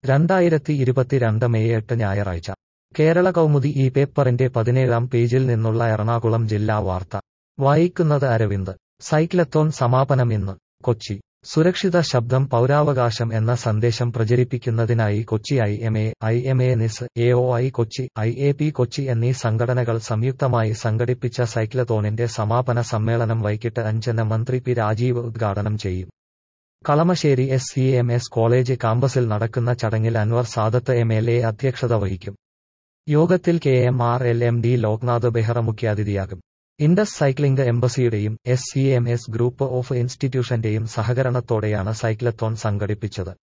രണ്ടായിരത്തി ഇരുപത്തിരണ്ട് മെയ് എട്ട് ഞായറാഴ്ച കേരള കൗമുദി ഈ പേപ്പറിന്റെ പതിനേഴാം പേജിൽ നിന്നുള്ള എറണാകുളം ജില്ലാ വാർത്ത വായിക്കുന്നത് അരവിന്ദ് സൈക്ലത്തോൺ സമാപനം ഇന്ന് കൊച്ചി സുരക്ഷിത ശബ്ദം പൗരാവകാശം എന്ന സന്ദേശം പ്രചരിപ്പിക്കുന്നതിനായി Kochi I M A I M A നിസ് A O I Kochi I A P Kochi എന്നീ സംഘടനകൾ സംയുക്തമായി സംഘടിപ്പിച്ച സൈക്ലത്തോണിന്റെ സമാപന സമ്മേളനം വൈകിട്ട് അഞ്ചിന് മന്ത്രി പി രാജീവ് ഉദ്ഘാടനം ചെയ്യും Kalamassery S C M S college കാമ്പസിൽ നടക്കുന്ന ചടങ്ങിൽ Anwar Sadath M L A അധ്യക്ഷത വഹിക്കും യോഗത്തിൽ K M R L M D Loknath Behera മുഖ്യാതിഥിയാകും ഇൻഡസ് സൈക്ലിംഗ് എംബസിയുടെയും S C M S group of ഇൻസ്റ്റിറ്റ്യൂഷന്റെയും സഹകരണത്തോടെയാണ് സൈക്ലത്തോൺ സംഘടിപ്പിച്ചത്